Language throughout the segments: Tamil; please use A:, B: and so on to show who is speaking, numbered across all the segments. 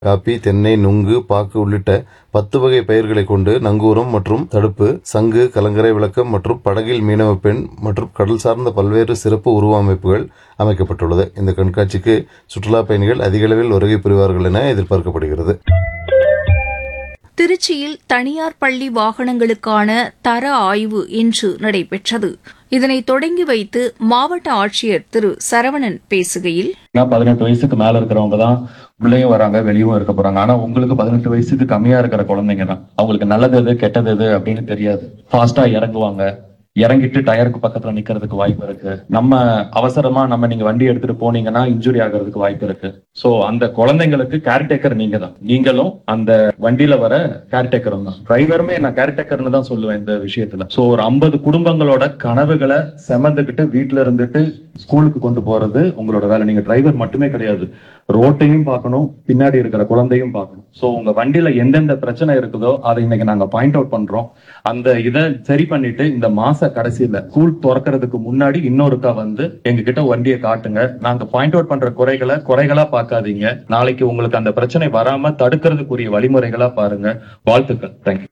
A: காப்பி தென்னை நுங்கு பாக்கு உள்ளிட்ட பத்து வகை பயிர்களை கொண்டு நங்கூரம் மற்றும் தடுப்பு சங்கு கலங்கரை விளக்கம் மற்றும் படகில் மீனவ பெண் மற்றும் கடல் சார்ந்த பல்வேறு சிறப்பு உருவமைப்புகள் அமைக்கப்பட்டுள்ளது இந்த கண்காட்சிக்கு சுற்றுலா பயணிகள் அதிக அளவில் வருகை புரிவார்கள் என எதிர்பார்க்கப்படுகிறது
B: திருச்சியில் தனியார் பள்ளி வாகனங்களுக்கான தர ஆய்வு இன்று நடைபெற்றது இதனை தொடங்கி வைத்து மாவட்ட ஆட்சியர் திரு சரவணன் பேசுகையில்
C: ஏன்னா பதினெட்டு வயசுக்கு மேல இருக்கிறவங்க தான் உள்ளேயும் வராங்க வெளியும் இருக்க போறாங்க ஆனா உங்களுக்கு பதினெட்டு வயசுக்கு கம்மியா இருக்கிற குழந்தைங்க தான் அவங்களுக்கு நல்லது எது கெட்டது எது அப்படின்னு தெரியாது ஃபாஸ்டா இறங்குவாங்க இறங்கிட்டு டயருக்கு பக்கத்துல நிக்கிறதுக்கு வாய்ப்பு இருக்கு நம்ம அவசரமா நம்ம நீங்க வண்டி எடுத்துட்டு போனீங்கன்னா இன்ஜுரி ஆகிறதுக்கு வாய்ப்பு இருக்கு சோ அந்த குழந்தைங்களுக்கு கேர்டேக்கர் நீங்க தான் நீங்களும் அந்த வண்டியில வர கேர்டேக்கரும் தான் டிரைவருமே நான் கேர்டேக்கர்னு தான் சொல்லுவேன் இந்த விஷயத்துல சோ ஒரு ஐம்பது குடும்பங்களோட கனவுகளை செமந்துக்கிட்டு வீட்டுல இருந்துட்டு ஸ்கூலுக்கு கொண்டு போறது உங்களோட வேலை நீங்க டிரைவர் மட்டுமே கிடையாது ரோட்டையும் பார்க்கணும் பின்னாடி இருக்கிற குழந்தையும் பார்க்கணும் சோ உங்க வண்டியில எந்தெந்த பிரச்சனை இருக்குதோ அதை இன்னைக்கு நாங்க பாயிண்ட் அவுட் பண்றோம் அந்த இதை சரி பண்ணிட்டு இந்த மாச கடைசியில ஸ்கூல் திறக்கிறதுக்கு முன்னாடி இன்னொருக்கா வந்து எங்க கிட்ட வண்டியை காட்டுங்க நாங்க பாயிண்ட் அவுட் பண்ற குறைகளை குறைகளா பார்க்காதீங்க நாளைக்கு உங்களுக்கு அந்த பிரச்சனை வராம தடுக்கிறதுக்குரிய வழிமுறைகளா பாருங்க வாழ்த்துக்கள் தேங்க்யூ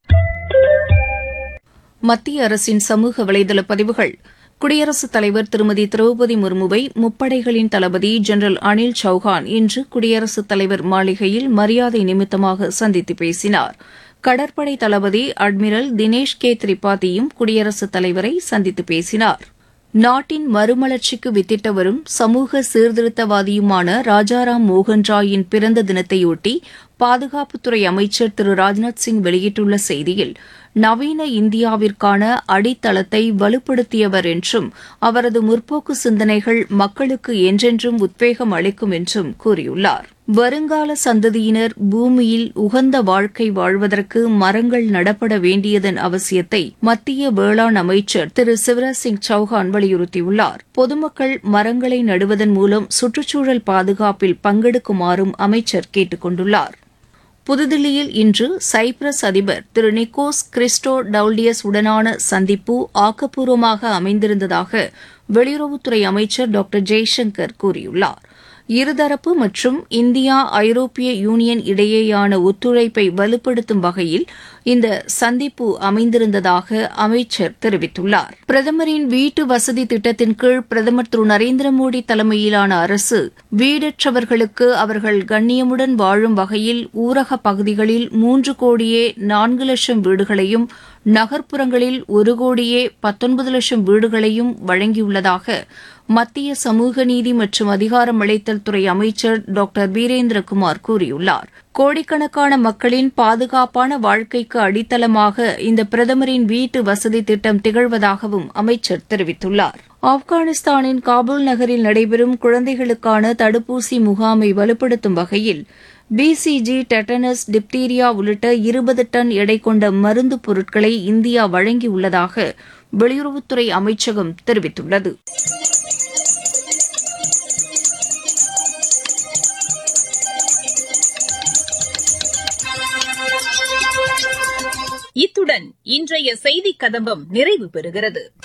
B: மத்திய அரசின் சமூக வலைதள பதிவுகள் குடியரசுத் தலைவர் திருமதி திரௌபதி முர்முவை முப்படைகளின் தளபதி ஜெனரல் அனில் சௌஹான் இன்று குடியரசுத் தலைவர் மாளிகையில் மரியாதை நிமித்தமாக சந்தித்து பேசினார் கடற்படை தளபதி அட்மிரல் தினேஷ் கே திரிபாதியும் குடியரசுத் தலைவரை சந்தித்து பேசினார் நாட்டின் மறுமலர்ச்சிக்கு வித்திட்ட வரும் சமூக சீர்திருத்தவாதியுமான ராஜாராம் மோகன் ராயின் பிறந்த தினத்தையொட்டி பாதுகாப்புத்துறை அமைச்சர் திரு ராஜ்நாத் சிங் வெளியிட்டுள்ள செய்தியில் நவீன இந்தியாவிற்கான அடித்தளத்தை வலுப்படுத்தியவர் என்றும் அவரது முற்போக்கு சிந்தனைகள் மக்களுக்கு என்றென்றும் உத்வேகம் அளிக்கும் என்றும் கூறியுள்ளார் வருங்கால சந்ததியினர் பூமியில் உகந்த வாழ்க்கை வாழ்வதற்கு மரங்கள் நடப்பட வேண்டியதன் அவசியத்தை மத்திய வேளாண் அமைச்சர் திரு சிவராஜ் சிங் சௌஹான் வலியுறுத்தியுள்ளார் பொதுமக்கள் மரங்களை நடுவதன் மூலம் சுற்றுச்சூழல் பாதுகாப்பில் பங்கெடுக்குமாறும் அமைச்சர் கேட்டுக் கொண்டுள்ளார் புதுதில்லியில் இன்று சைப்ரஸ் அதிபர் திரு நிக்கோஸ் கிறிஸ்டோ டவுல்டியஸ் உடனான சந்திப்பு ஆக்கப்பூர்வமாக அமைந்திருந்ததாக வெளியுறவுத்துறை அமைச்சர் டாக்டர் ஜெய்சங்கர் கூறியுள்ளார் இருதரப்பு மற்றும் இந்தியா ஐரோப்பிய யூனியன் இடையேயான ஒத்துழைப்பை வலுப்படுத்தும் வகையில் இந்த சந்திப்பு அமைந்திருந்ததாக அமைச்சர் தெரிவித்துள்ளார் பிரதமரின் வீட்டு வசதி திட்டத்தின் கீழ் பிரதமர் திரு நரேந்திர மோடி தலைமையிலான அரசு வீடற்றவர்களுக்கு அவர்கள் கண்ணியமுடன் வாழும் வகையில் ஊரக பகுதிகளில் மூன்று கோடியே நான்கு லட்சம் வீடுகளையும் நகர்ப்புறங்களில் ஒரு கோடியே பத்தொன்பது லட்சம் வீடுகளையும் வழங்கியுள்ளதாக மத்திய சமூக நீதி மற்றும் அதிகாரமளித்தல் துறை அமைச்சர் டாக்டர் வீரேந்திரகுமார் கூறியுள்ளார் கோடிக்கணக்கான மக்களின் பாதுகாப்பான வாழ்க்கைக்கு அடித்தளமாக இந்த பிரதமரின் வீட்டு வசதி திட்டம் திகழ்வதாகவும் அமைச்சர் தெரிவித்துள்ளார் ஆப்கானிஸ்தானின் காபூல் நகரில் நடைபெறும் குழந்தைகளுக்கான தடுப்பூசி முகாமை வலுப்படுத்தும் வகையில் பிசிஜி டெட்டனஸ் டிப்தீரியா உள்ளிட்ட இருபது டன் எடை கொண்ட மருந்து பொருட்களை இந்தியா வழங்கியுள்ளதாக வெளியுறவுத்துறை அமைச்சகம் தெரிவித்துள்ளது
D: இத்துடன் இன்றைய செய்திக் கதம்பம் நிறைவு பெறுகிறது